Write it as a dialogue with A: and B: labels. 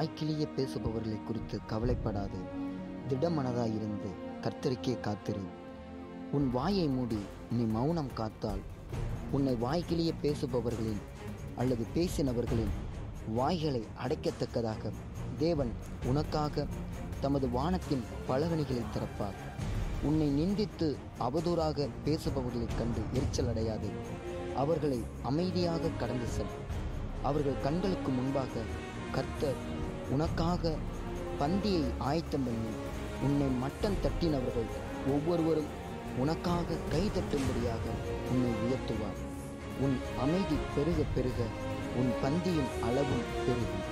A: வாய்க்கிலேயே பேசுபவர்களை குறித்து கவலைப்படாது திடமனதாயிருந்து கர்த்தருக்கே காத்திரு உன் வாயை மூடி நீ மௌனம் காத்தால் உன்னை வாய்க்கிலேயே பேசுபவர்களின் அல்லது பேசினவர்களின் வாய்களை அடைக்கத்தக்கதாக தேவன் உனக்காக தமது வானத்தின் பலகணிகளை திறப்பார் உன்னை நிந்தித்து அவதூறாக பேசுபவர்களைக் கண்டு எரிச்சல் அடையாதே அவர்களை அமைதியாக கடந்து செல் அவர்கள் கண்களுக்கு முன்பாக கர்த்தர் உனக்காக பந்தியை ஆயத்தம் பண்ணி உன்னை மட்டம் தட்டினவர்கள் ஒவ்வொருவரும் உனக்காக கை தட்டும்படியாக உன்னை உயர்த்துவார் உன் அமைதி பெருக பெருக உன் பந்தியின் அளவும் பெருகும்